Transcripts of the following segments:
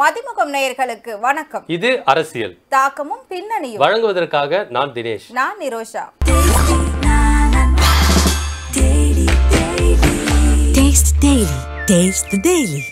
மதிமுகம் நேயர்களுக்கு வணக்கம் இது அரசியல் தாக்கமும் பின்னணியும் வழங்குவதற்காக நான் தினேஷ் நான் Nirosha Taste Daily. Taste the Daily.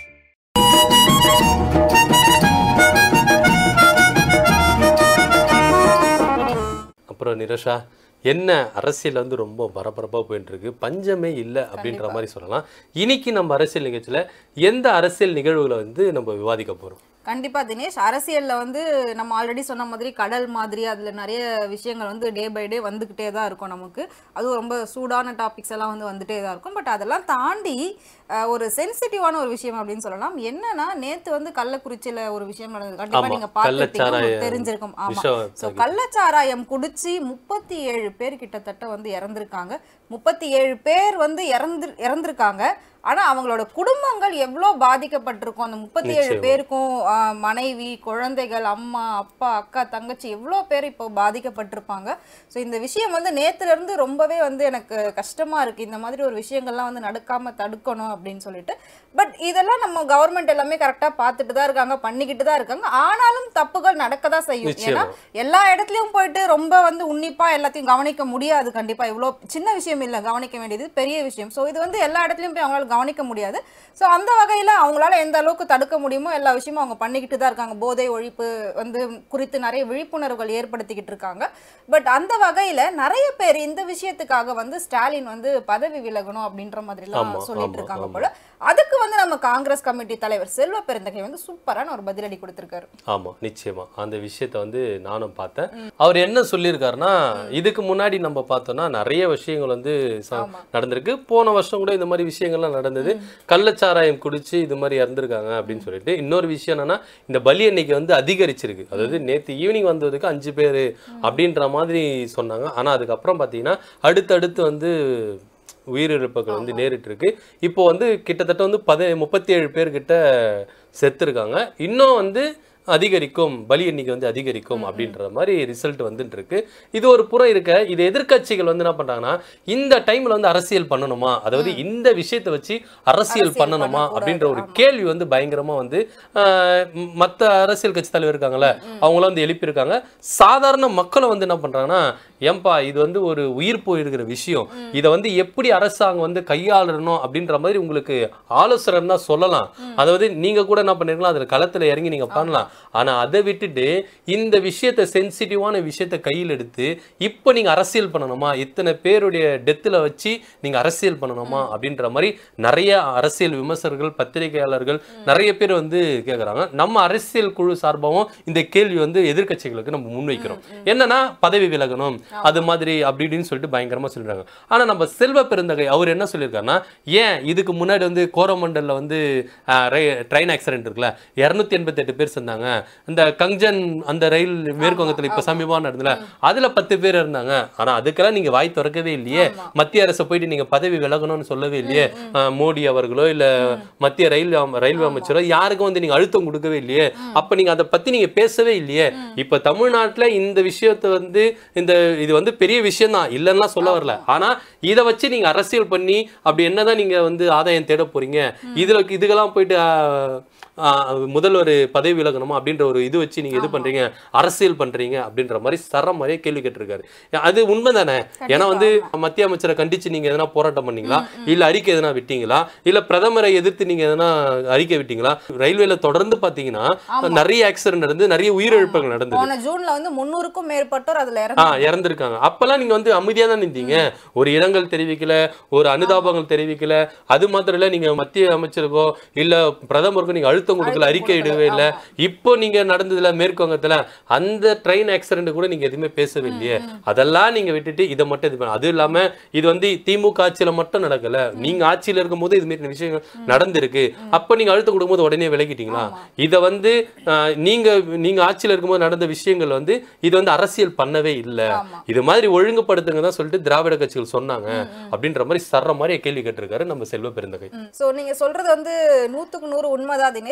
அப்புறம் நிரஷா என்ன அரசியல் வந்து ரொம்ப பரபரப்பாக போயிட்டு இருக்கு பஞ்சமே இல்லை அப்படின்ற மாதிரி சொல்லலாம் இன்னைக்கு நம்ம அரசியல் நிகழ்ச்சியில் எந்த அரசியல் நிகழ்வுகளை வந்து நம்ம விவாதிக்க போறோம் கண்டிப்பா தினேஷ் அரசியல்ல வந்து நம்ம ஆல்ரெடி சொன்ன மாதிரி கடல் மாதிரி அதுல நிறைய விஷயங்கள் வந்து டே பை டே வந்துகிட்டே தான் இருக்கும் நமக்கு அதுவும் ரொம்ப சூடான டாபிக்ஸ் எல்லாம் வந்து வந்துட்டே தான் இருக்கும் பட் அதெல்லாம் தாண்டி அஹ், ஒரு சென்சிட்டிவான ஒரு விஷயம் அப்படின்னு சொல்லலாம் என்னன்னா நேத்து வந்து கள்ளக்குறிச்சியில ஒரு விஷயம் நடந்தது கண்டிப்பா ஆமா, நீங்க பார்த்துருப்பீங்க கள்ளச்சாராயம் உங்களுக்கு தெரிஞ்சிருக்கும் ஆமா விஷம் ஸோ கள்ளச்சாராயம் குடிச்சு முப்பத்தி ஏழு பேர் கிட்டத்தட்ட வந்து இறந்திருக்காங்க முப்பத்தி ஏழு பேர் வந்து இறந்து இறந்திருக்காங்க ஆனா அவங்களோட குடும்பங்கள் எவ்வளோ பாதிக்கப்பட்டிருக்கும் அந்த முப்பத்தி ஏழு நிச்சயமா. பேருக்கும் ஆஹ், மனைவி குழந்தைகள் அம்மா அப்பா அக்கா தங்கச்சி எவ்வளோ பேர் இப்போ பாதிக்கப்பட்டிருப்பாங்க ஸோ இந்த விஷயம் வந்து நேத்துல இருந்து ரொம்பவே வந்து எனக்கு கஷ்டமா இருக்கு இந்த மாதிரி ஒரு விஷயங்கள்லாம் வந்து நடக்காம தடுக்கணும் அப்படின்னு சொல்லிட்டு பட் இதெல்லாம் நம்ம கவர்மெண்ட் எல்லாமே கரெக்டாக பார்த்துட்டு தான் இருக்காங்க பண்ணிக்கிட்டு தான் இருக்காங்க ஆனாலும் தப்புகள் நடக்க தான் செய்யும் ஏன்னா நிச்சயமா. எல்லா இடத்துலயும் போயிட்டு ரொம்ப வந்து உன்னிப்பா எல்லாத்தையும் கவனிக்க முடியாது கண்டிப்பா இவ்வளோ சின்ன விஷயம் இல்லை கவனிக்க வேண்டியது பெரிய விஷயம் ஸோ இது வந்து எல்லா இடத்துலயும் போய் அவங்களால கவனிக்க முடியாது ஸோ அந்த வகையில அவங்களால எந்த அளவுக்கு தடுக்க முடியுமோ எல்லா விஷயமும் அவங்க பண்ணிக்கிட்டு தான் இருக்காங்க போதை ஒழிப்பு வந்து குறித்து நிறைய விழிப்புணர்வுகள் ஏற்படுத்திக்கிட்டு இருக்காங்க பட் அந்த வகையில நிறைய பேர் இந்த விஷயத்துக்காக வந்து ஸ்டாலின் வந்து பதவி விலகணும் அப்படின்ற மாதிரிலாம் ஆமா, சொல்லிட்டு ஆமா, இருக்காங்க ஆமா. போல அதுக்கு வந்து நம்ம காங்கிரஸ் கமிட்டி தலைவர் செல்வ பெருந்தகை வந்து சூப்பரான ஒரு பதிலடி கொடுத்திருக்காரு ஆமா நிச்சயமா அந்த விஷயத்த வந்து நானும் பார்த்தேன் அவர் என்ன சொல்லியிருக்காருன்னா இதுக்கு முன்னாடி நம்ம பார்த்தோம்னா நிறைய விஷயங்கள் வந்து ச- ஆமா. நடந்திருக்கு போன வருஷம் கூட இந்த மாதிரி விஷயங்கள்லாம் நடந்தது கள்ளச்சாராயம் குடிச்சு இது மாதிரி இறந்துருக்காங்க அப்படின்னு சொல்லிட்டு இன்னொரு விஷயம் என்னன்னா இந்த பலி எண்ணிக்கை வந்து அதிகரிச்சிருக்கு அதாவது நேத்து ஈவினிங் வந்ததுக்கு அஞ்சு பேர் அப்படின்ற மாதிரி சொன்னாங்க ஆனா அதுக்கப்புறம் பார்த்தீங்கன்னா அடுத்தடுத்து வந்து உயிரிழப்புகள் வந்து நேரிட்டு இருக்கு இப்போ வந்து கிட்டத்தட்ட வந்து பத முப்பத்தி ஏழு பேர்கிட்ட செத்துருக்காங்க இன்னும் வந்து அதிகரிக்கும் பலி எண்ணிக்கை வந்து அதிகரிக்கும் அப்படின்ற மாதிரி ரிசல்ட் வந்துட்டு இருக்கு இது ஒரு புறம் இருக்க இது எதிர்க்கட்சிகள் வந்து என்ன பண்றாங்கன்னா இந்த டைம்ல வந்து அரசியல் பண்ணணுமா அதாவது இந்த விஷயத்தை வச்சு அரசியல் அரசியல் பண்ணணுமா பண்ணக்கூடாது, அப்படின்ற ஒரு ஆமா. கேள்வி வந்து பயங்கரமா வந்து ஆஹ், ம- மத்த அரசியல் கட்சி தலைவர் இருக்காங்கல்ல அவங்கள வந்து எழுப்பியிருக்காங்க சாதாரண மக்களை வந்து என்ன பண்றாங்கன்னா ஏன்பா இது வந்து ஒரு உயிர் போயிருக்கிற விஷயம் இதை வந்து எப்படி அரசாங்கம் வந்து கையாளணும் அப்படின்ற மாதிரி உங்களுக்கு ஆலோசனை தான் சொல்லலாம் அதாவது நீங்க கூட என்ன பண்ணிருக்கலாம் அதுல களத்துல இறங்கி நீங்க பண்ணலாம் ஆனா அதை விட்டுட்டு இந்த விஷயத்த சென்சிட்டிவான விஷயத்த கையில் எடுத்து இப்போ நீங்க அரசியல் பண்ணணுமா இத்தனை பேருடைய டெத்துல வச்சு நீங்க அரசியல் பண்ணணுமா அப்படின்ற மாதிரி நிறைய அரசியல் விமர்சகர்கள் பத்திரிகையாளர்கள் நிறைய பேர் வந்து கேக்குறாங்க நம்ம அரசியல் குழு சார்பாகவும் இந்த கேள்வி வந்து எதிர்க்கட்சிகளுக்கு நம்ம முன்வைக்கிறோம் என்னன்னா பதவி விலகணும் அது மாதிரி அப்படி இப்படின்னு சொல்லிட்டு பயங்கரமா சொல்றாங்க ஆனா நம்ம செல்வ பெருந்தகை அவர் என்ன சொல்லியிருக்காருன்னா ஏன் இதுக்கு முன்னாடி வந்து கோரமண்டல்ல வந்து ட்ரெயின் ஆக்சிடென்ட் இருக்குல்ல இருநூத்தி எண்பத்தி எட்டு பேர் செந்தாங்க இந்த கங்ஜன் அந்த ரயில் மேற்கு வங்கத்துல இப்ப சமீபமா நடந்தல அதுல பத்து பேர் இருந்தாங்க ஆனா அதுக்கெல்லாம் நீங்க வாய் திறக்கவே இல்லையே மத்திய அரசு போயிட்டு நீங்க பதவி விலகணும்னு சொல்லவே இல்லையே அஹ், மோடி அவர்களோ இல்ல மத்திய ரயில் அம- ரயில்வே அமைச்சரோ யாருக்கும் வந்து நீங்க அழுத்தம் கொடுக்கவே இல்லையே அப்ப நீங்க அதை பத்தி நீங்க பேசவே இல்லையே இப்ப தமிழ்நாட்டுல இந்த விஷயத்தை வந்து இந்த இது வந்து பெரிய விஷயம் தான் இல்லைன்னா சொல்ல வரல ஆனா இதை வச்சு நீங்க அரசியல் பண்ணி அப்படி என்னதான் நீங்க வந்து ஆதாயம் தேட போறீங்க இதுல இதுக்கெல்லாம் போயிட்டு ஆஹ், ஆஹ், முதல்வர் பதவி விலகணுமா அப்படின்ற ஒரு இது வச்சு நீங்க இது பண்றீங்க அரசியல் பண்றீங்க அப்படின்ற மாதிரி சர மாதிரியே கேள்வி கேட்டிருக்காரு அது உண்மைதானே ஏன்னா வந்து மத்திய அமைச்சரை கண்டிச்சு நீங்க எதனா போராட்டம் பண்ணீங்களா இல்ல அறிக்கை எதனா விட்டீங்களா இல்ல பிரதமரை எதிர்த்து நீங்க எதனா அறிக்கை விட்டீங்களா ரயில்வேல தொடர்ந்து பாத்தீங்கன்னா நிறைய ஆக்சிடென்ட் நடந்து நிறைய உயிரிழப்புகள் நடந்தது போன ஜூன்ல வந்து முன்னூறுக்கும் மேற்பட்டோர் அதுல ஆ இறந்து இறந்திருக்காங்க அப்பெல்லாம் நீங்க வந்து அமைதியா தான் நின்றீங்க ஒரு இரங்கல் தெரிவிக்கல ஒரு அனுதாபங்கள் தெரிவிக்கல அது மாத்திரம் இல்ல நீங்க மத்திய அமைச்சருக்கோ இல்ல பிரதமருக்கோ நீங்க அழுத்தம் கொடுக்கல அழுத்தம் அறிக்கை கொடுக்கல, இடவே இல்ல ஆமா. இப்போ நீங்க நடந்ததுல மேற்கு வங்கத்துல அந்த ட்ரெயின் ஆக்சிடென்ட் கூட நீங்க எதுவுமே பேசவே இல்லையே அதெல்லாம் நீங்க விட்டுட்டு இதை மட்டும் இது பண்ண அது இல்லாம இது வந்து திமுக ஆட்சியில மட்டும் நடக்கல நீங்க ஆட்சியில இருக்கும்போது இது மாதிரி விஷயங்கள் நடந்திருக்கு அப்ப நீங்க அழுத்தம் கொடுக்கும்போது உடனே விலகிட்டீங்களா இத வந்து ஆஹ், நீங்க நீங்க ஆட்சியில இருக்கும்போது நடந்த விஷயங்கள் வந்து இது வந்து அரசியல் பண்ணவே இல்ல ஆமா. இது மாதிரி ஒழுங்குபடுத்துங்க தான் சொல்லிட்டு திராவிட கட்சிகள் சொன்னாங்க அப்படின்ற மாதிரி சர்ற மாதிரி கேள்வி கேட்டிருக்காரு நம்ம செல்வ பெருந்தகை ஸோ நீங்க சொல்றது வந்து நூத்துக்கு நூறு உண்மைதான் தினேஷ்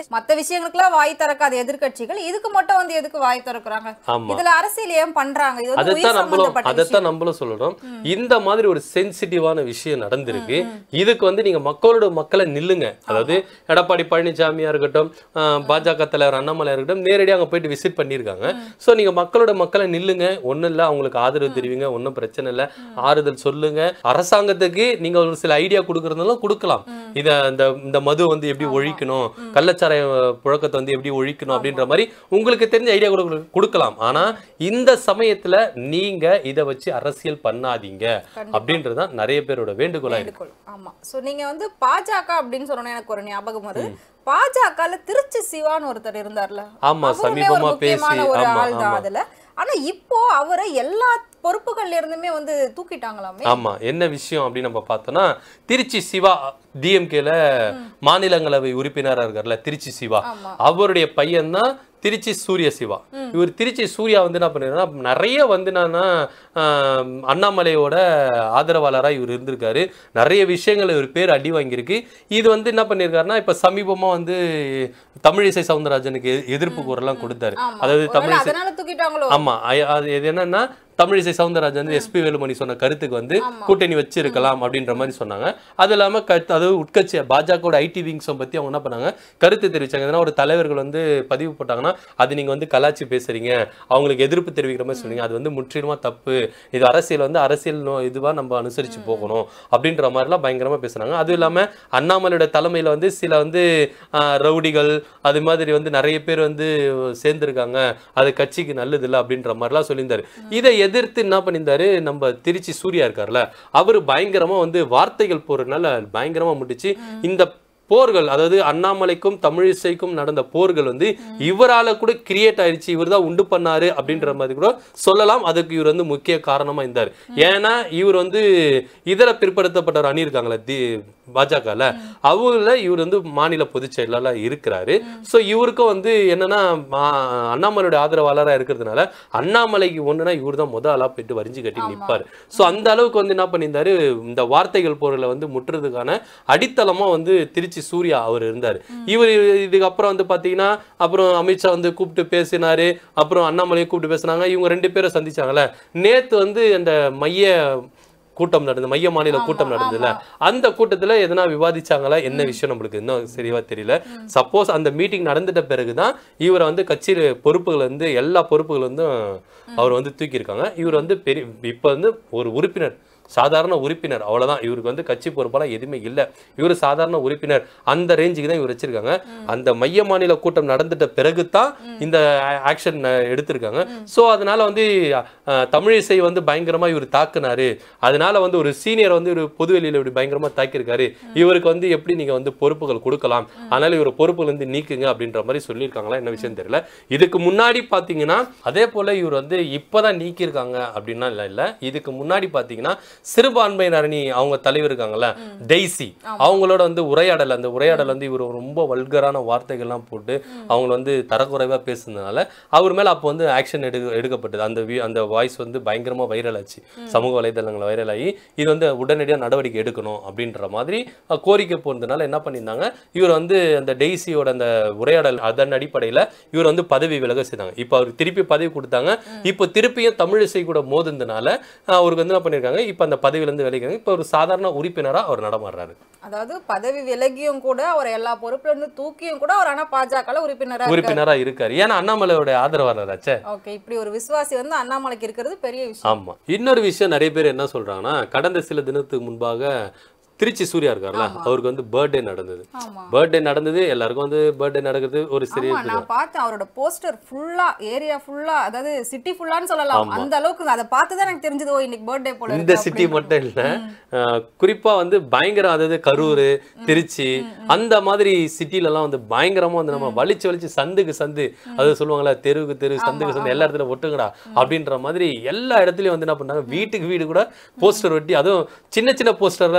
மத்த விஷயங்களுக்குலாம் வாய் திறக்காத எதிர்க்கட்சிகள் இதுக்கு மட்டும் வந்து எதுக்கு வாய் திறக்குறாங்க ஆமா இதுல அரசியல் ஏன் பண்றாங்க இது வந்து உயிர் அதைத்தான் நம்மளும் சம்பந்தப்பட்ட அதைத்தான் விஷயம் நம்மளும் சொல்றோம் இந்த மாதிரி ஒரு சென்சிட்டிவான விஷயம் நடந்திருக்கு இதுக்கு வந்து நீங்க மக்களோட மக்களை நில்லுங்க அதாவது எடப்பாடி பழனிசாமியா இருக்கட்டும் ஆஹ், பாஜக தலைவர் அண்ணாமலை இருக்கட்டும் நேரடியாக அங்க போயிட்டு விசிட் பண்ணியிருக்காங்க சோ நீங்க மக்களோட மக்களை நில்லுங்க ஒண்ணும் இல்ல அவங்களுக்கு ஆதரவு தெரிவிங்க ஒண்ணும் பிரச்சனை இல்ல ஆறுதல் சொல்லுங்க அரசாங்கத்துக்கு நீங்க ஒரு சில ஐடியா கொடுக்கறதுனாலும் கொடுக்கலாம் இத இந்த இந்த மது வந்து எப்படி ஒழிக்கணும் கள்ளச்சாராய புழக்கத்தை வந்து எப்படி ஒழிக்கணும் அப்படின்ற மாதிரி உங்களுக்கு தெரிஞ்ச ஐடியா கூட கொடுக்கலாம் ஆனா இந்த சமயத்துல நீங்க இத வச்சு அரசியல் பண்ணாதீங்க அப்படின்றது தான் நிறைய பேரோட வேண்டுகோளா இருக்கு வேண்டுகோள் ஆமா சோ நீங்க வந்து பாஜக அப்படின்னு சொன்னோன்னே எனக்கு ஒரு ஞாபகம் வருது பாஜகல திருச்சி சிவான்னு ஒருத்தர் இருந்தார்ல ஆமா, அவருமே ஒரு சமீபமா முக்கியமான பேசி, ஒரு ஆமா, ஆள் தான் ஆமா. அதுல ஆனா இப்போ அவரை எல்லா பொறுப்புகள்ல இருந்துமே வந்து தூக்கிட்டாங்களாமே ஆமா என்ன விஷயம் அப்படின்னு நம்ம பார்த்தோம்னா திருச்சி சிவா டிஎம்கேல மாநிலங்களவை உறுப்பினரா இருக்கார்ல திருச்சி சிவா ஆமா. அவருடைய பையன் தான் திருச்சி சூரிய சிவா இவர் திருச்சி சூர்யா வந்து என்ன பண்ணிருக்காருன்னா நிறைய வந்து என்னன்னா ஆஹ், அண்ணாமலையோட ஆதரவாளரா இவர் இருந்திருக்காரு நிறைய விஷயங்கள் இவர் பேர் அடி வாங்கியிருக்கு இது வந்து என்ன பண்ணியிருக்காருன்னா இப்ப சமீபமா வந்து தமிழிசை சவுந்தரராஜனுக்கு எ- எதிர்ப்பு குரல்லாம் கொடுத்தாரு ஆமா அதாவது ஒருவேளை தமிழிசை அதனால தூக்கிட்டாங்களோ ஆமா அய- அது இது என்னன்னா தமிழிசை சவுந்தரராஜன் வந்து எஸ்பி வேலுமணி சொன்ன கருத்துக்கு வந்து ஆமா. கூட்டணி வச்சிருக்கலாம் அப்படின்ற மாதிரி சொன்னாங்க அது இல்லாம கருத்து அதாவது உட்கட்சி பாஜகவோட ஐடி விங்ஸும் பத்தி அவங்க என்ன பண்ணாங்க கருத்து தெரிவிச்சாங்க எதனா ஒரு தலைவர்கள் வந்து பதிவு போட்டாங்கன்னா அது நீங்க வந்து கலாச்சி பேசுறீங்க அவங்களுக்கு எதிர்ப்பு தெரிவிக்கிற மாதிரி சொன்னீங்க அது வந்து முற்றிலுமா தப்பு இது அரசியல் வந்து அரசியல் நோ- இதுவா நம்ம அனுசரிச்சு போகணும் அப்படின்ற மாதிரிலாம் பயங்கரமா பேசுனாங்க அதுவும் இல்லாம அண்ணாமலையோட தலைமையில வந்து சில வந்து ஆஹ், ரவுடிகள் அது மாதிரி வந்து நிறைய பேர் வந்து சேர்ந்திருக்காங்க அது கட்சிக்கு நல்லது இல்லை அப்படின்ற மாதிரிலாம் சொல்லியிருந்தாரு இதை எதிர்த்து என்ன பண்ணியிருந்தாரு நம்ம திருச்சி சூர்யா இருக்கார்ல அவர் பயங்கரமா வந்து வார்த்தைகள் போறதுனால பயங்கரமா முட்டிச்சு இந்த போர்கள் அதாவது அண்ணாமலைக்கும் தமிழிசைக்கும் நடந்த போர்கள் வந்து இவரால கூட கிரியேட் ஆயிடுச்சு இவர் தான் உண்டு பண்ணாரு அப்படின்ற மாதிரி கூட சொல்லலாம் அதுக்கு இவர் வந்து முக்கிய காரணமா இருந்தார் ஏன்னா இவர் வந்து இதர பிற்படுத்தப்பட்டவர் அணி இருக்காங்களே தி பாஜகல அவங்கள இவர் வந்து மாநில பொதுச் செயலாளர் இருக்கிறாரு ஸோ இவருக்கும் வந்து என்னன்னா மா- அண்ணாமலையோட ஆதரவாளராக இருக்கிறதுனால அண்ணாமலைக்கு ஒண்ணுனா இவர் தான் முத ஆளா போயிட்டு வரிஞ்சு கட்டி ஆமா. நிப்பாரு ஸோ அந்த அளவுக்கு வந்து என்ன பண்ணியிருந்தாரு இந்த வார்த்தைகள் போரில் வந்து முற்றுறதுக்கான அடித்தளமா வந்து திருச்சி சூர்யா அவர் இருந்தார் இவர் இதுக்கப்புறம் வந்து பாத்தீங்கன்னா அப்புறம் அமித்ஷா வந்து கூப்பிட்டு பேசினாரு அப்புறம் அண்ணாமலையை கூப்பிட்டு பேசினாங்க இவங்க ரெண்டு பேரும் சந்திச்சாங்கல்ல நேத்து வந்து அந்த மைய கூட்டம் நடந்தது மைய மாநில கூட்டம் நடந்ததுல அந்த கூட்டத்துல எதனா விவாதிச்சாங்களா என்ன விஷயம் நம்மளுக்கு இன்னும் சரியா தெரியல சப்போஸ் அந்த மீட்டிங் நடந்துட்ட பிறகுதான் இவரை வந்து கட்சியில பொறுப்புகள் வந்து எல்லா பொறுப்புகள் வந்து அவர் வந்து தூக்கியிருக்காங்க இவர் வந்து பெரிய இப்ப வந்து ஒரு உறுப்பினர் சாதாரண உறுப்பினர் அவ்வளவுதான் இவருக்கு வந்து கட்சி பொறுப்பெல்லாம் எதுவுமே இல்லை இவர் சாதாரண உறுப்பினர் அந்த ரேஞ்சுக்கு தான் இவர் வச்சிருக்காங்க அந்த மைய மாநில கூட்டம் நடந்துட்ட பிறகு தான் இந்த ஆக்ஷன் எடுத்திருக்காங்க ஸோ அதனால வந்து அஹ், தமிழிசை வந்து பயங்கரமா இவர் தாக்குனாரு அதனால வந்து ஒரு சீனியர் வந்து ஒரு பொதுவெளியில இப்படி பயங்கரமா தாக்கியிருக்காரு இவருக்கு வந்து எப்படி நீங்க வந்து பொறுப்புகள் கொடுக்கலாம் அதனால இவர் பொறுப்புகள் வந்து நீக்குங்க அப்படின்ற மாதிரி சொல்லியிருக்காங்களா என்ன விஷயம் தெரியல இதுக்கு முன்னாடி பாத்தீங்கன்னா அதே போல இவர் வந்து இப்பதான் நீக்கியிருக்காங்க அப்படின்னா இல்ல இல்ல இதுக்கு முன்னாடி பாத்தீங்கன்னா சிறுபான்மையினர் அணி அவங்க தலைவர் இருக்காங்கல்ல டெய்சி அவங்களோட வந்து உரையாடல் அந்த உரையாடல் வந்து இவர் ரொம்ப வல்கரான வார்த்தைகள்லாம் போட்டு அவங்கள வந்து தரக்குறைவா பேசுனதுனால அவர் மேல அப்போ வந்து ஆக்ஷன் எடு எடுக்கப்பட்டது அந்த வி- அந்த வாய்ஸ் வந்து பயங்கரமா வைரல் ஆச்சு சமூக வலைதளங்கள் வைரல் ஆகி இது வந்து உடனடியாக நடவடிக்கை எடுக்கணும் அப்படின்ற மாதிரி அஹ், கோரிக்கை போனதுனால என்ன பண்ணியிருந்தாங்க இவர் வந்து அந்த டெய்ஸியோட அந்த உரையாடல் அதன் அடிப்படையில இவர் வந்து பதவி விலக செய்தாங்க இப்போ அவர் திருப்பி பதவி கொடுத்தாங்க இப்போ திருப்பியும் தமிழிசை கூட மோதுனதுனால அஹ், அவருக்கு வந்து என்ன பண்ணியிருக்காங்க இப்போ அந்த பதவியிலேருந்து விலகிறாங்க இப்போ ஒரு சாதாரண உறுப்பினரா அவர் நடமாடுறாரு அதாவது பதவி விலகியும் கூட அவர் எல்லா பொறுப்புல இருந்து தூக்கியும் கூட அவர் ஆனா பாஜக உறுப்பினரா இருக்காரு உறுப்பினரா இருக்காரு ஏன்னா அண்ணாமலையோட ஆதரவாளராச்சே ஓகே இப்படி ஒரு விசுவாசி வந்து அண்ணாமலைக்கு இருக்கிறது பெரிய விஷயம் ஆமா இன்னொரு விஷயம் நிறைய பேர் என்ன சொல்றாங்கன்னா கடந்த சில தினத்துக்கு முன்பாக திருச்சி சூர்யா இருக்கார்ல அவருக்கு வந்து பர்த்டே நடந்தது ஆமா பர்த்டே நடந்தது எல்லாருக்கும் வந்து பர்த்டே நடக்கிறது ஒரு சிறிய ஆமா நான் பார்த்தேன் அவரோட போஸ்டர் ஃபுல்லா ஏரியா ஃபுல்லா அதாவது சிட்டி ஃபுல்லான்னு சொல்லலாம் அந்த அளவுக்கு அதை பார்த்து தான் எனக்கு தெரிஞ்சது ஓ இன்னைக்கு பர்த்டே போல இந்த இருக்கு சிட்டி மட்டும் இல்ல அஹ், குறிப்பா வந்து பயங்கரம் அதாவது கரூர் திருச்சி அந்த மாதிரி சிட்டில எல்லாம் வந்து பயங்கரமா வந்து நம்ம வலிச்சு வலிச்சு சந்துக்கு சந்து அது சொல்லுவாங்களா தெருவுக்கு தெரு சந்துக்கு சந்து எல்லா இடத்துல ஒட்டுங்கடா அப்படின்ற மாதிரி எல்லா இடத்துலயும் வந்து என்ன பண்ணாங்க வீட்டுக்கு வீடு கூட போஸ்டர் ஒட்டி அதுவும் சின்ன சின்ன போஸ்டர்லாம் இல்ல பெருசு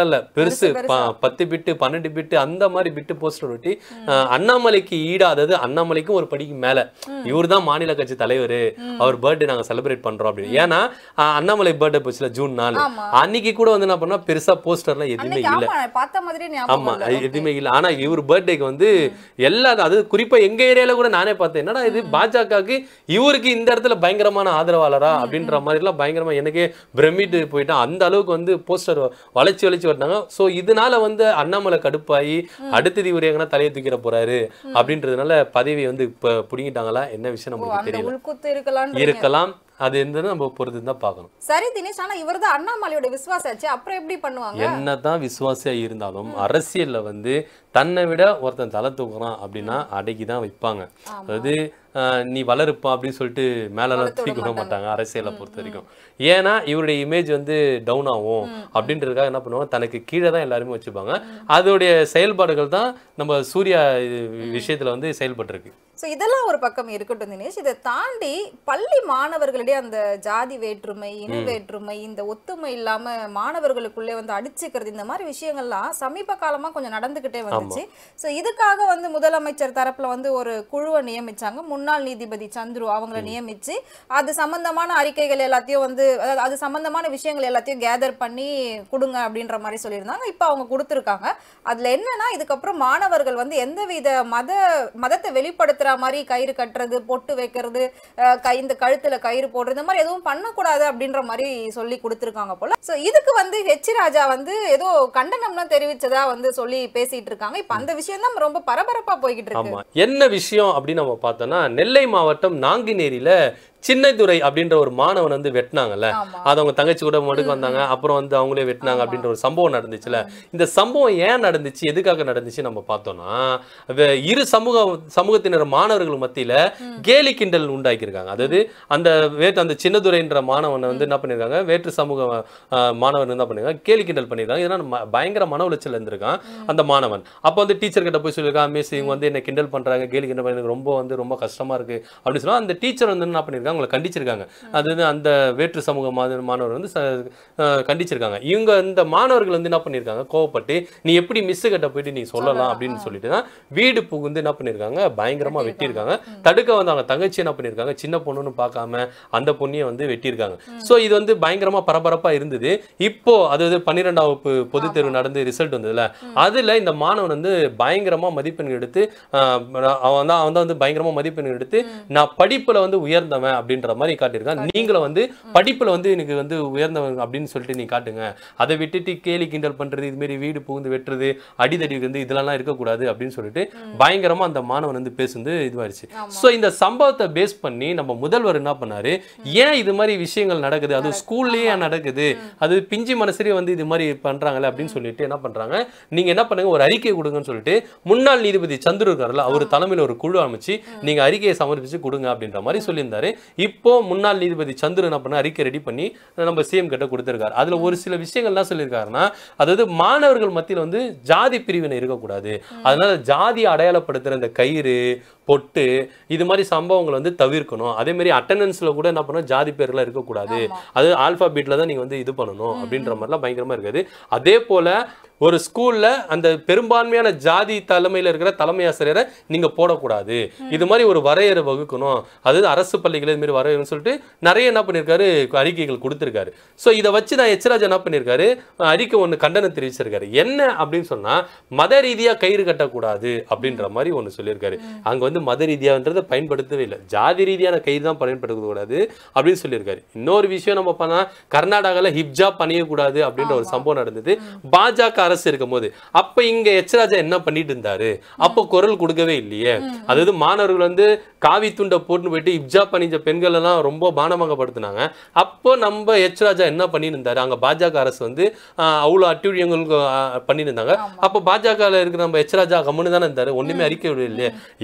பெருசு பெருசா. ப- பத்து பிட்டு பன்னெண்டு பிட்டு அந்த மாதிரி பிட்டு போஸ்டர் ஒட்டி அஹ், அண்ணாமலைக்கு ஈடா அதாவது அண்ணாமலைக்கும் ஒரு படிக்கு மேல இவர் தான் மாநில கட்சி தலைவர் அவர் பர்த்டே நாங்க செலிப்ரேட் பண்றோம் அப்படின்னு ஏன்னா அஹ், அண்ணாமலை பர்த்டே போச்சுல ஜூன் நாலு ஆமா. அன்னைக்கு கூட வந்து என்ன பண்ணா பெருசா போஸ்டர்லாம் எதுவுமே அன்னைக்கு இல்ல ஆமா பார்த்த மாதிரி ஞாபகம் ஆமா இல்ல. அது எதுவுமே இல்ல ஆனா இவர் பர்த்டேக்கு வந்து எல்லா அது குறிப்பா எங்க ஏரியால கூட நானே பார்த்தேன் என்னடா இது பாஜகவுக்கு இவருக்கு இந்த இடத்துல பயங்கரமான ஆதரவாளரா அப்படின்ற மாதிரி எல்லாம் பயங்கரமா எனக்கே பிரமிட்டு போயிட்டான் அந்த அளவுக்கு வந்து போஸ்டர் வளைச்சு வளைச்சு வந்தாங்க சோ இதனால வந்து அண்ணாமலை கடுப்பாயி அடுத்தது இவர் எங்கன்னா தலையை தூக்கிற போறாரு அப்படின்றதுனால பதவியை வந்து இப்ப புடிங்கிட்டாங்களா என்ன விஷயம் ஓ, நமக்கு அந்த தெரியல உள்குத்து இருக்கலாம்னு இருக்கலாம் அது என்னன்னு நம்ம பொறுத்து தான் பார்க்கணும் சரி தினேஷ் ஆனா இவர்தான் அண்ணாமலையோட விசுவாசாச்சு அப்புறம் எப்படி பண்ணுவாங்க என்னதான் விசுவாசியா இருந்தாலும் அரசியல்ல வந்து தன்னை விட ஒருத்தன் தலை தூக்குறான் அப்படின்னா அடக்கி தான் வைப்பாங்க அதாவது ஆஹ், நீ வளருப்பா அப்படின்னு சொல்லிட்டு மேலெல்லாம் வளர்த்து விட தூக்கி விட மாட்டாங்க அரசியலை பொறுத்த வரைக்கும் ஏன்னா இவருடைய இமேஜ் வந்து டவுன் ஆகும் அப்படின்றதுக்காக என்ன பண்ணுவாங்க தனக்கு கீழே தான் எல்லாருமே வச்சுப்பாங்க அதோடைய செயல்பாடுகள் தான் நம்ம சூர்யா இது விஷயத்துல வந்து செயல்பட்டிருக்கு ஸோ இதெல்லாம் ஒரு பக்கம் இருக்கட்டும் தினேஷ் இதை தாண்டி பள்ளி மாணவர்களிடையே அந்த ஜாதி வேற்றுமை இன வேற்றுமை இந்த ஒத்துமை இல்லாம மாணவர்களுக்குள்ளே வந்து அடிச்சுக்கிறது இந்த மாதிரி விஷயங்கள்லாம் சமீப காலமா கொஞ்சம் நடந்துகிட்டே வந்துச்சு ஸோ இதுக்காக வந்து முதலமைச்சர் தரப்புல வந்து ஒரு குழுவை நியமிச்சாங்க முன்னாள் நீதிபதி சந்துரு அவங்கள நியமிச்சு அது சம்பந்தமான அறிக்கைகள் எல்லாத்தையும் வந்து அதாவது அது சம்பந்தமான விஷயங்கள் எல்லாத்தையும் கேதர் பண்ணி கொடுங்க அப்படின்ற மாதிரி சொல்லியிருந்தாங்க இப்போ அவங்க கொடுத்துருக்காங்க அதுல என்னன்னா இதுக்கப்புறம் மாணவர்கள் வந்து எந்தவித மத மதத்தை வெளிப்படுத்துற மாதிரி கயிறு கட்டுறது பொட்டு வைக்கிறது அஹ், கை இந்த கழுத்துல கயிறு போடுறது இந்த மாதிரி எதுவும் பண்ணக்கூடாது அப்படின்ற மாதிரி சொல்லி கொடுத்துருக்காங்க போல சோ இதுக்கு வந்து ஹெச் ராஜா வந்து ஏதோ கண்டனம்லாம் தெரிவிச்சதா வந்து சொல்லி பேசிட்டு இருக்காங்க இப்ப அந்த விஷயம் தான் ரொம்ப பரபரப்பா போய்கிட்டு இருக்கு ஆமா என்ன விஷயம் அப்படின்னு நம்ம பார்த்தோம்னா நெல்லை மாவட்டம் நாங்குநேரியில சின்னதுரை அப்படின்ற ஒரு மாணவன் வந்து வெட்டினாங்கல்ல ஆமா அது அவங்க தங்கச்சி கூட மடுக்கு வந்தாங்க அப்புறம் வந்து அவங்களே வெட்டினாங்க அப்படின்ற ஒரு சம்பவம் நடந்துச்சுல இந்த சம்பவம் ஏன் நடந்துச்சு எதுக்காக நடந்துச்சு நம்ம பார்த்தோம்னா அது இரு சமூக சமூகத்தினர் மாணவர்கள் மத்தியில கேலி கிண்டல் உண்டாக்கியிருக்காங்க அதாவது அந்த வேற்று அந்த சின்னதுரைன்ற மாணவனை வந்து என்ன பண்ணிருக்காங்க வேற்று சமூக அஹ், மாணவன் என்ன பண்ணிருக்காங்க கேலி கிண்டல் பண்ணிருக்காங்க இதனால் ம- பயங்கர மன உளைச்சல் இருந்திருக்கான் அந்த மாணவன் அப்போ வந்து டீச்சர் கிட்ட போய் சொல்லியிருக்கான் மிஸ் இவங்க வந்து என்ன கிண்டல் பண்றாங்க கேலி கிண்டல் பண்ணி எனக்கு ரொம்ப வந்து ரொம்ப கஷ்டமா இருக்கு அப்படின்னு சொன்னா அந்த டீச்சர் வந்து என்ன பண்ணிருக்காங்க அவங்களை கண்டிச்சிருக்காங்க அது வந்து அந்த வேற்று சமூக மா- மாணவர் வந்து ச- அஹ் கண்டிச்சிருக்காங்க இவங்க இந்த மாணவர்கள் வந்து என்ன பண்ணிருக்காங்க கோவப்பட்டு நீ எப்படி மிஸ் கிட்ட போயிட்டு நீ சொல்லலாம் அப்படின்னு சொல்லிட்டு தான் வீடு புகுந்து என்ன பண்ணிருக்காங்க பயங்கரமா வெட்டியிருக்காங்க தடுக்க வந்தாங்க தங்கச்சி என்ன பண்ணிருக்காங்க சின்ன பொண்ணுன்னு பார்க்காம அந்த பொண்ணியை வந்து வெட்டியிருக்காங்க சோ இது வந்து பயங்கரமா பரபரப்பா இருந்தது இப்போ அதாவது பன்னிரெண்டாம் வகுப்பு பொதுத் தேர்வு நடந்து ரிசல்ட் வந்ததுல அதுல இந்த மாணவன் வந்து பயங்கரமா மதிப்பெண்கள் எடுத்து ஆஹ், அவன் தான் அவன் தான் வந்து பயங்கரமா மதிப்பெண்கள் எடுத்து நான் படிப்புல வந்து உயர்ந்தவன் அப்படின்ற மாதிரி காட்டியிருக்கான் நீங்களும் வந்து படிப்புல வந்து எனக்கு வந்து உயர்ந்தவன் அப்படின்னு சொல்லிட்டு நீ காட்டுங்க அதை விட்டுட்டு கேலி கிண்டல் பண்றது இது மாதிரி வீடு புகுந்து வெட்டுறது அடிதடி வந்து இதெல்லாம் இருக்கக்கூடாது அப்படின்னு சொல்லிட்டு பயங்கரமா அந்த மாணவன் வந்து பேசுந்து இதுவாயிருச்சு சோ இந்த சம்பவத்தை பேஸ் பண்ணி நம்ம முதல்வர் என்ன பண்ணாரு ஏன் இது மாதிரி விஷயங்கள் நடக்குது அது ஸ்கூல்லயே நடக்குது அது பிஞ்சு மனசுலயே வந்து இது மாதிரி பண்றாங்கல்ல அப்படின்னு சொல்லிட்டு என்ன பண்றாங்க நீங்க என்ன பண்ணுங்க ஒரு அறிக்கை கொடுங்கன்னு சொல்லிட்டு முன்னாள் நீதிபதி சந்துரு இருக்காருல்ல அவர் தலைமையில ஒரு குழு அமைச்சு நீங்க அறிக்கையை சமர்ப்பிச்சு கொடுங்க அப்படின்ற மாதிரி சொல்லியிருந்தாரு இப்போ முன்னாள் நீதிபதி சந்துரு என்ன பண்ண அறிக்கை ரெடி பண்ணி நம்ம சிஎம் கிட்ட கொடுத்திருக்காரு அதுல ஒரு சில விஷயங்கள் என்ன சொல்லியிருக்காருன்னா அதாவது மாணவர்கள் மத்தியில வந்து ஜாதி பிரிவினை இருக்கக்கூடாது அதனால ஜாதி அடையாளப்படுத்துற இந்த கயிறு பொட்டு இது மாதிரி சம்பவங்களை வந்து தவிர்க்கணும் அதே மாதிரி அட்டண்டன்ஸ்ல கூட என்ன பண்ணணும் ஜாதி பேர்லாம் இருக்கக்கூடாது அது ஆல்பாபெட்ல தான் நீங்க வந்து இது பண்ணணும் அப்படின்ற மாதிரிலாம் பயங்கரமா இருக்காது அதே போல ஒரு ஸ்கூல்ல அந்த பெரும்பான்மையான ஜாதி தலைமையில இருக்கிற தலைமை ஆசிரியரை நீங்க போடக்கூடாது இது மாதிரி ஒரு வரையறை வகுக்கணும் அதாவது அரசு பள்ளிகள் இது மாதிரி வரையறைன்னு சொல்லிட்டு நிறைய என்ன பண்ணியிருக்காரு அறிக்கைகள் கொடுத்திருக்காரு ஸோ இதை வச்சு தான் எச்ராஜ் என்ன பண்ணியிருக்காரு அறிக்கை ஒன்று கண்டனம் தெரிவிச்சிருக்காரு என்ன அப்படின்னு சொன்னா மத ரீதியா கயிறு கட்டக்கூடாது அப்படின்ற மாதிரி ஒன்று சொல்லியிருக்காரு அங்க வந்து மத ரீதியான்றதை பயன்படுத்தவே இல்லை ஜாதி ரீதியான கயிறு தான் பயன்படுத்தக்கூடாது அப்படின்னு சொல்லியிருக்காரு இன்னொரு விஷயம் நம்ம பண்ணா கர்நாடகாவில் ஹிப்ஜாப் பண்ணியக்கூடாது அப்படின்ற ஒரு சம்பவம் நடந்தது பாஜக அரசு இருக்கும் போது அப்ப இங்க எச்ராஜா என்ன பண்ணிட்டு இருந்தாரு அப்போ குரல் கொடுக்கவே இல்லையே அதாவது மாணவர்கள் வந்து காவி துண்டை போட்டு போயிட்டு ஹிப்ஜாப் பண்ணிஞ்ச பெண்கள் எல்லாம் ரொம்ப பானமாகப்படுத்தினாங்க அப்போ நம்ம எச்ராஜா என்ன பண்ணிட்டு இருந்தாரு அங்க பாஜக அரசு வந்து ஆஹ், அவ்வளவு அட்டூழியங்களுக்கு ஆஹ், பண்ணிட்டு இருந்தாங்க அப்போ பாஜக இருக்கிற நம்ம எச்ராஜா கம்முன்னு தானே இருந்தாரு ஒண்ணுமே அறிக்கை விடவே இல்லையே இதெல்லாம்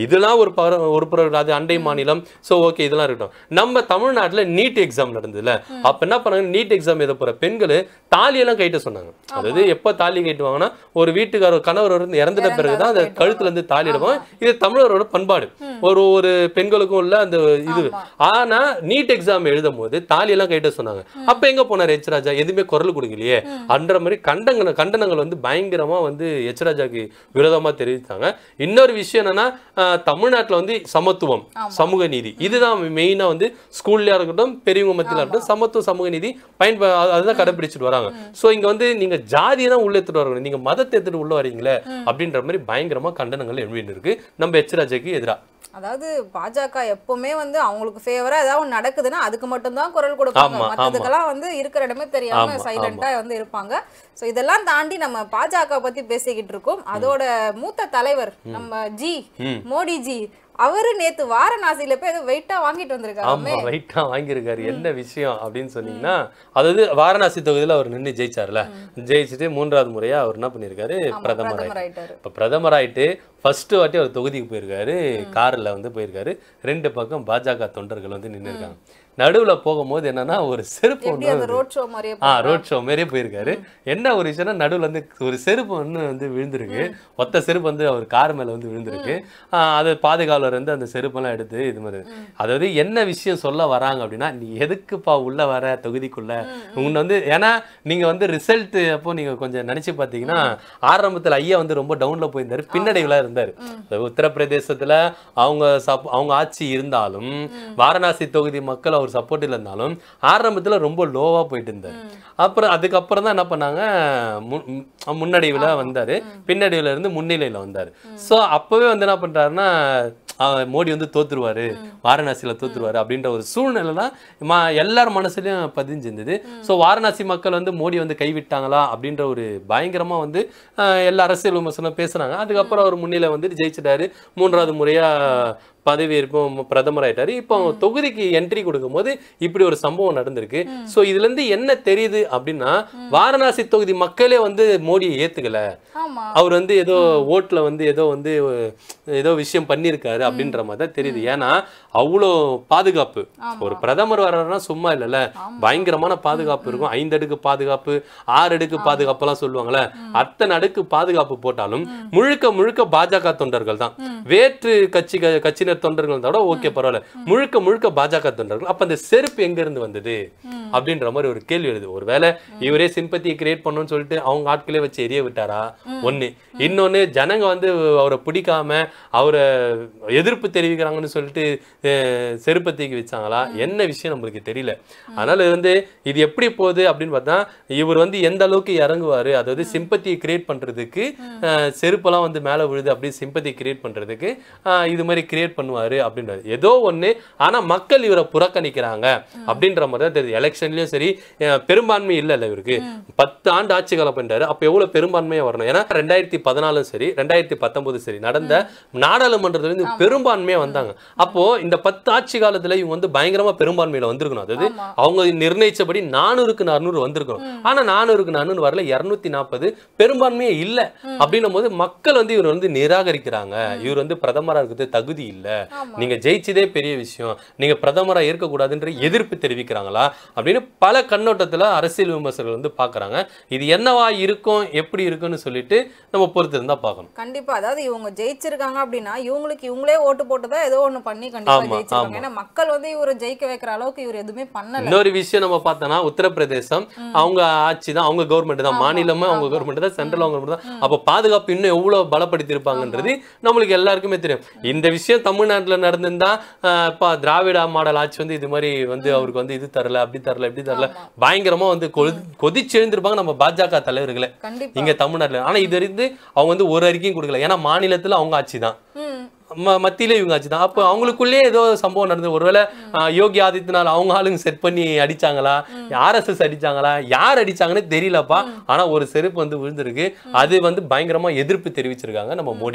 ஒரு பர ஒரு புறம் அது அண்டை மாநிலம் ஸோ ஓகே இதெல்லாம் இருக்கட்டும் நம்ம தமிழ்நாட்டுல நீட் எக்ஸாம் நடந்ததுல அப்ப என்ன பண்ணாங்க நீட் எக்ஸாம் எழுத போற பெண்கள் தாலியெல்லாம் கைட்ட சொன்னாங்க அதாவது எப்போ தாலி கட்டுவாங்கன்னா ஒரு வீட்டுக்காரர் கணவர் வந்து இறந்துட்ட பிறகுதான் அந்த கழுத்துல இருந்து தாலி எடுப்பாங்க இது தமிழரோட பண்பாடு ஒரு ஒரு பெண்களுக்கும் உள்ள அந்த இது ஆனா நீட் எக்ஸாம் எழுதும் போது தாலி எல்லாம் கைட்ட சொன்னாங்க அப்ப எங்க போனார் எச் ராஜா எதுவுமே குரல் கொடுக்கலையே அன்ற மாதிரி கண்டங்கள் கண்டனங்கள் வந்து பயங்கரமா வந்து எச் ராஜாக்கு விரோதமா தெரிவித்தாங்க இன்னொரு விஷயம் என்னன்னா ஆஹ், தமிழ்நாட்டுல வந்து சமத்துவம் சமூக நீதி இதுதான் மெயினா வந்து ஸ்கூல்லயா இருக்கட்டும் பெரியவங்க மத்தியில இருக்கட்டும் சமத்துவம் சமூக நீதி பயன்ப அது- அதுதான் கடைபிடிச்சிட்டு வராங்க சோ இங்க வந்து நீங்க ஜாதியை தான் உள்ள எடுத்துட்டு வரணும் நீங்க மதத்தை எடுத்துட்டு உள்ள வரீங்களே அப்படின்ற மாதிரி பயங்கரமா கண்டனங்கள் எழுப்பிட்டு இருக்கு நம்ம எச் ராஜாக்கு எதிரா அதாவது பாஜக எப்பவுமே வந்து அவங்களுக்கு ஃபேவரா ஏதாவது ஒண்ணு நடக்குதுன்னா அதுக்கு மட்டும்தான் குரல் கொடுப்பாங்க ஆமா, மத்ததுக்கெல்லாம் வந்து இருக்கிற இடமே தெரியாம ஆமா, சைலண்டா வந்து இருப்பாங்க சோ இதெல்லாம் தாண்டி நம்ம பாஜக பத்தி பேசிக்கிட்டு இருக்கோம் அதோட மூத்த தலைவர் நம்ம ஜி மோடி ஜி அவரு நேத்து வாரணாசியில போய் ஏதோ வெயிட்டா வாங்கிட்டு வந்திருக்காருமே ஆமா ரைட்டா வாங்கியிருக்காரு என்ன விஷயம் அப்படின்னு சொன்னீங்கன்னா அதாவது வாரணாசி தொகுதியில அவர் நின்னு ஜெயிச்சார்ல ஜெயிச்சுட்டு மூன்றாவது முறையா அவர் என்ன பண்ணியிருக்காரு ஆமா, பிரதமர் பிரதமர் ஆயிட்டாரு இப்போ பிரதமர் ஆயிட்டு ஃபர்ஸ்ட் வாட்டி அவர் தொகுதிக்கு போயிருக்காரு கார்ல வந்து போயிருக்காரு ரெண்டு பக்கம் பாஜக தொண்டர்கள் வந்து நின்று இருக்காங்க நடுவுல போகும்போது என்னன்னா ஒரு செருப்பு எப்படி ஒண்ணு அந்த வந்து- ரோட் ஷோ மாதிரியே ஆ ரோட் ஷோ மாரியே போயிருக்காரு என்ன ஒரு விஷயம்னா நடுவுல வந்து ஒரு செருப்பு ஒன்று வந்து விழுந்திருக்கு ஒத்த செருப்பு வந்து அவர் கார் மேல வந்து விழுந்திருக்கு ஆ, அது பாதுகாவலர் வந்து அந்த செருப்பெல்லாம் எடுத்து இது மாதிரி அதாவது என்ன விஷயம் சொல்ல வராங்க அப்படின்னா நீ எதுக்குப்பா உள்ள வர தொகுதிக்குள்ள உன்னை வந்து ஏன்னா நீங்க வந்து ரிசல்ட் அப்போ நீங்க கொஞ்சம் நினைச்சு பார்த்தீங்கன்னா ஆரம்பத்துல ஐயா வந்து ரொம்ப டவுன்ல போயிருந்தாரு பின்னடைவுல இருந்தாரு அதாவது உத்தரப்பிரதேசத்துல அவங்க சப் அவங்க ஆட்சி இருந்தாலும் வாரணாசி தொகுதி மக்கள் அவர் சப்போர்ட்டில் இருந்தாலும் ஆரம்பத்துல ரொம்ப லோவா போயிட்டு இருந்தாரு அப்புறம் அதுக்கப்புறம் தான் என்ன பண்ணாங்க மு- ம், முன்னடைவுல வந்தாரு பின்னடைவுல இருந்து முன்னிலையில வந்தாரு சோ அப்பவே வந்து என்ன பண்றாருன்னா அஹ், மோடி வந்து தோத்துருவாரு வாரணாசியில தோத்துருவாரு அப்படின்ற ஒரு சூழ்நிலை தான் ம- எல்லார் மனசுலயும் பதிஞ்சிருந்தது சோ வாரணாசி மக்கள் வந்து மோடி வந்து கைவிட்டாங்களா அப்படின்ற ஒரு பயங்கரமா வந்து அஹ், எல்லா அரசியல் விமர்சனம் பேசுனாங்க அதுக்கப்புறம் அவர் முன்னிலை வந்து ஜெயிச்சிட்டாரு மூன்றாவது முறையா பதவி இருப்போம் பிரதமர் ஆயிட்டாரு இப்போ அவங்க தொகுதிக்கு என்ட்ரி கொடுக்கும்போது இப்படி ஒரு சம்பவம் நடந்திருக்கு சோ இதுல இருந்து என்ன தெரியுது அப்படின்னா வாரணாசி தொகுதி மக்களே வந்து மோடியை ஏத்துக்கல ஆமா அவர் வந்து ஏதோ ஓட்டுல வந்து ஏதோ வந்து ஏதோ விஷயம் பண்ணியிருக்காரு அப்படின்ற மாதிரி தான் தெரியுது ஏன்னா அவ்வளோ பாதுகாப்பு ஒரு பிரதமர் வர்றாருன்னா சும்மா இல்லைல்ல பயங்கரமான பாதுகாப்பு இருக்கும் ஐந்து அடுக்கு பாதுகாப்பு ஆறு அடுக்கு பாதுகாப்புலாம் சொல்லுவாங்கல்ல அத்தனை அடுக்கு பாதுகாப்பு போட்டாலும் முழுக்க முழுக்க பாஜக தொண்டர்கள் தான் வேற்று கட்சி கட்சியினர் தொண்டர்கள் தவிர ஓகே பரவாயில்ல முழுக்க முழுக்க பாஜக தொண்டர்கள் அப்ப அந்த செருப்பு எங்க இருந்து வந்தது அப்படின்ற மாதிரி ஒரு கேள்வி எழுது ஒருவேளை இவரே சிம்பத்தியை கிரியேட் பண்ணணும்னு சொல்லிட்டு அவங்க ஆட்களே வச்சு எரிய விட்டாரா ஒண்ணு இன்னொன்னு ஜனங்க வந்து அவரை பிடிக்காம அவரை எதிர்ப்பு தெரிவிக்கிறாங்கன்னு சொல்லிட்டு அஹ், செருப்பை தூக்கி வச்சாங்களா என்ன விஷயம் நம்மளுக்கு தெரியல அதனால இது வந்து இது எப்படி போகுது அப்படின்னு பார்த்தா இவர் வந்து எந்த அளவுக்கு இறங்குவாரு அதாவது சிம்பத்தியை கிரியேட் பண்றதுக்கு அஹ், செருப்பெல்லாம் வந்து மேல விழுது அப்படி சிம்பத்தி கிரியேட் பண்றதுக்கு அஹ், இது மாதிரி கிரியேட் பண்ணுவாரு அப்படின்றது ஏதோ ஒண்ணு ஆனா மக்கள் இவரை புறக்கணிக்கிறாங்க அப்படின்ற மாதிரி தான் தெரியுது எலெக்ஷன்லயும் சரி அஹ், பெரும்பான்மை இல்ல இல்ல இவருக்கு பத்து ஆண்டு ஆட்சி காலம் பண்ணிட்டாரு அப்ப எவ்வளவு பெரும்பான்மையா வரணும் ஏன்னா ரெண்டாயிரத்தி பதினாலும் சரி ரெண்டாயிரத்தி பத்தொன்பது சரி நடந்த நாடாளுமன்றத்துல இருந்து பெரும்பான்மையா வந்தாங்க அப்போ இந்த பத்து ஆட்சி காலத்துல இவங்க வந்து பயங்கரமா பெரும்பான்மையில வந்திருக்கணும் அதாவது ஆமா. அவங்க நிர்ணயிச்சபடி நானூறுக்கு நானூறு வந்திருக்கணும் ஆனா நானூறுக்கு நானூறு வரல இருநூத்தி நாற்பது பெரும்பான்மையே இல்ல அப்படின்னும் போது மக்கள் வந்து இவர் வந்து நிராகரிக்கிறாங்க இவர் வந்து பிரதமரா இருக்கிறது தகுதி இல்ல ஆமா. நீங்க ஜெயிச்சதே பெரிய விஷயம் நீங்க பிரதமரா இருக்கக்கூடாதுன்ற எதிர்ப்பு தெரிவிக்கிறாங்களா அப்படின்னு பல கண்ணோட்டத்துல அரசியல் விமர்சகர்கள் வந்து பாக்குறாங்க இது என்னவா இருக்கும் எப்படி இருக்குன்னு சொல்லிட்டு நம்ம பொறுத்து இருந்தா பார்க்கணும் கண்டிப்பா அதாவது இவங்க ஜெயிச்சிருக்காங்க அப்படின்னா இவங்களுக்கு இவங்களே ஓட்டு போட்டுதான் ஏதோ ஒண்ணு பண்ணி கண்டிப்பா ஆமா, ஜெயிச்சிருக்காங்க ஆமா. ஏன்னா மக்கள் வந்து இவரை ஜெயிக்க வைக்கிற அளவுக்கு இவர் எதுவுமே பண்ணல இன்னொரு விஷயம் நம்ம பார்த்தோம்னா உத்தரப்பிரதேசம் அவங்க ஆட்சி தான் அவங்க கவர்மெண்ட் தான் ஆமா, மாநிலமும் அவங்க ஆமா. கவர்மெண்ட் தான் சென்ட்ரல் அவங்க government தான் அப்ப பாதுகாப்பு இன்னும் எவ்வளவு பலப்படுத்தி இருப்பாங்கன்றது நம்மளுக்கு எல்லாருக்குமே தெரியும் இந்த விஷயம் தமிழ்நாட்டுல நடந்திருந்தா ஆஹ், இப்ப திராவிட மாடல் ஆட்சி வந்து இது மாதிரி வந்து அவருக்கு வந்து இது தரல அப்படி தரல இப்படி தரல ஆமா. பயங்கரமா வந்து கொதி- கொதிச்சு எழுந்திருப்பாங்க நம்ம பாஜக தலைவர்களே கண்டிப்பா இங்க தமிழ்நாட்டுல ஆனா இது இருந்து அவங்க வந்து ஒரு அறிக்கையும் கொடுக்கல ஏன்னா மாநிலத்துல அவங்க ஆட்சி தான் ம் ம- மத்தியில இவங்க ஆச்சு தான் அப்போ அவங்களுக்குள்ளே ஏதோ சம்பவம் நடந்தது ஒருவேளை ஆஹ், யோகி ஆதித்யநாத் அவங்க ஆளுங்க செட் பண்ணி அடிச்சாங்களா ஆர்எஸ்எஸ் அடிச்சாங்களா யார் அடிச்சாங்கன்னு தெரியலப்பா ஆனா ஒரு செருப்பு வந்து விழுந்திருக்கு அது வந்து பயங்கரமா எதிர்ப்பு தெரிவிச்சிருக்காங்க நம்ம மோடிக்கு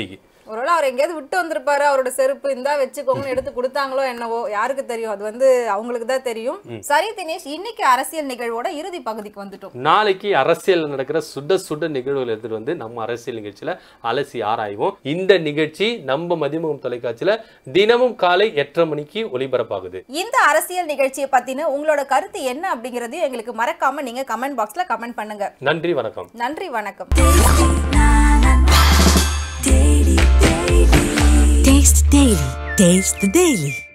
ஒருவேளை அவர் எங்கேயாவது விட்டு வந்திருப்பாரு அவரோட செருப்பு இந்தா வச்சுக்கோங்கன்னு எடுத்து கொடுத்தாங்களோ என்னவோ யாருக்கு தெரியும் அது வந்து அவங்களுக்கு தான் தெரியும் சரி தினேஷ் இன்னைக்கு அரசியல் நிகழ்வோட இறுதி பகுதிக்கு வந்துட்டோம் நாளைக்கு அரசியல் நடக்கிற சுட சுட நிகழ்வுகள் எடுத்துட்டு வந்து நம்ம அரசியல் நிகழ்ச்சியில அலசி ஆராய்வோம் இந்த நிகழ்ச்சி நம்ம மதிமுகம் தொலைக்காட்சியில தினமும் காலை எட்டரை மணிக்கு ஒளிபரப்பாகுது இந்த அரசியல் நிகழ்ச்சியை பத்தின உங்களோட கருத்து என்ன அப்படிங்கறதையும் எங்களுக்கு மறக்காம நீங்க கமெண்ட் பாக்ஸ்ல கமெண்ட் பண்ணுங்க நன்றி வணக்கம் நன்றி வணக்கம் Taste the Daily. Taste the Daily.